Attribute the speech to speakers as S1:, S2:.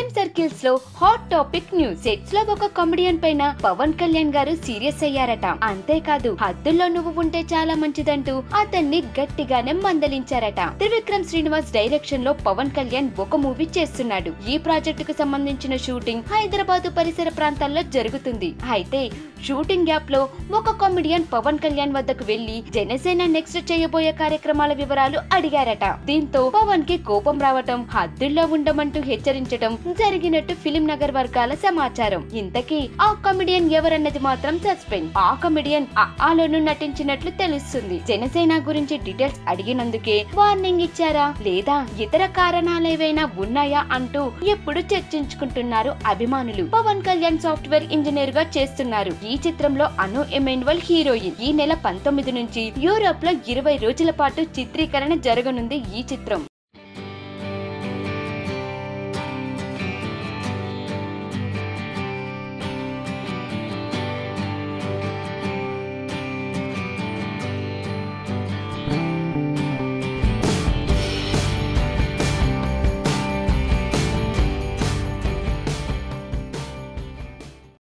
S1: film circles లో hot topic news sets లో ఒక కామెడియన్ పైన పవన్ కళ్యాణ్ గారు సీరియస్ అయ్యారట అంతేకాదు హద్దుల్లో నువ్వు ఉంటే చాలా మంచిదంటూ అతన్ని గట్టిగానే మందలించారట త్రివిక్రమ్ శ్రీనివాస్ డైరెక్షన్ లో పవన్ కళ్యాణ్ ఒక మూవీ చేస్తున్నాడు ఈ ప్రాజెక్టు కు సంబంధించిన షూటింగ్ హైదరాబాద్ పరిసర ప్రాంతాల్లో జరుగుతుంది అయితే షూటింగ్ గ్యాప్ లో ఒక కామెడియన్ పవన్ కళ్యాణ్ వద్దకు వెళ్లి జనసేన నెక్స్ట్ చేయబోయే కార్యక్రమాల వివరాలు అడిగారట దీంతో పవన్ కి కోపం రావటం హద్దుల్లో ఉండమంటూ హెచ్చరించడం జరిగినట్టు ఫిలిం నగర్ వర్గాల సమాచారం ఇంతకీ ఆ కామెడియన్ ఎవరన్నది మాత్రం సస్పెన్స్ ఆ కామెడియన్ ఆలోను నటించినట్లు తెలుస్తుంది జనసేన గురించి డీటెయిల్స్ అడిగినందుకే వార్నింగ్ ఇచ్చారా లేదా ఇతర కారణాలేవైనా ఉన్నాయా అంటూ ఎప్పుడు చర్చించుకుంటున్నారు అభిమానులు పవన్ కళ్యాణ్ సాఫ్ట్వేర్ ఇంజనీర్ గా చేస్తున్నారు ఈ చిత్రంలో అను ఎమాన్యువల్ హీరోయిన్ ఈ నెల పంతొమ్మిది నుంచి యూరోప్ లో ఇరవై రోజుల పాటు చిత్రీకరణ జరగనుంది ఈ చిత్రం